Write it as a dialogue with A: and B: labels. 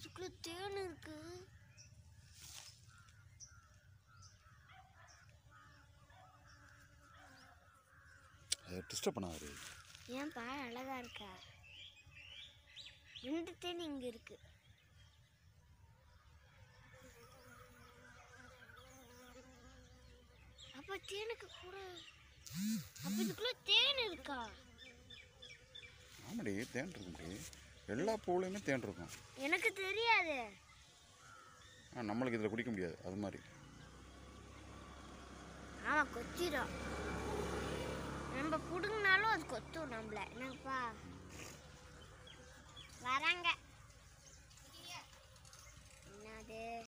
A: இதுக்குள்ள தேன் இருக்கு
B: டிஸ்டர்ப் பண்ணாரு
A: ஏன்பா அழகா இருக்கா ரெண்டு தேன் இங்க இருக்கு அப்ப தேனுக்கு கூட அப்ப இதுக்குள்ள தேன் இருக்கா
B: ஆமாடி தேன் இருக்கும்டி எல்லா பூவுலையுமே தேன் இருக்கும்
A: எனக்கு தெரியாது
B: ஆ நம்மளுக்கு இதில் குடிக்க முடியாது அது மாதிரி
A: ஆமா கொத்திடும் நம்ம புடுங்கினாலும் அது கொத்தும் நம்மள என்னப்பா வராங்க என்னது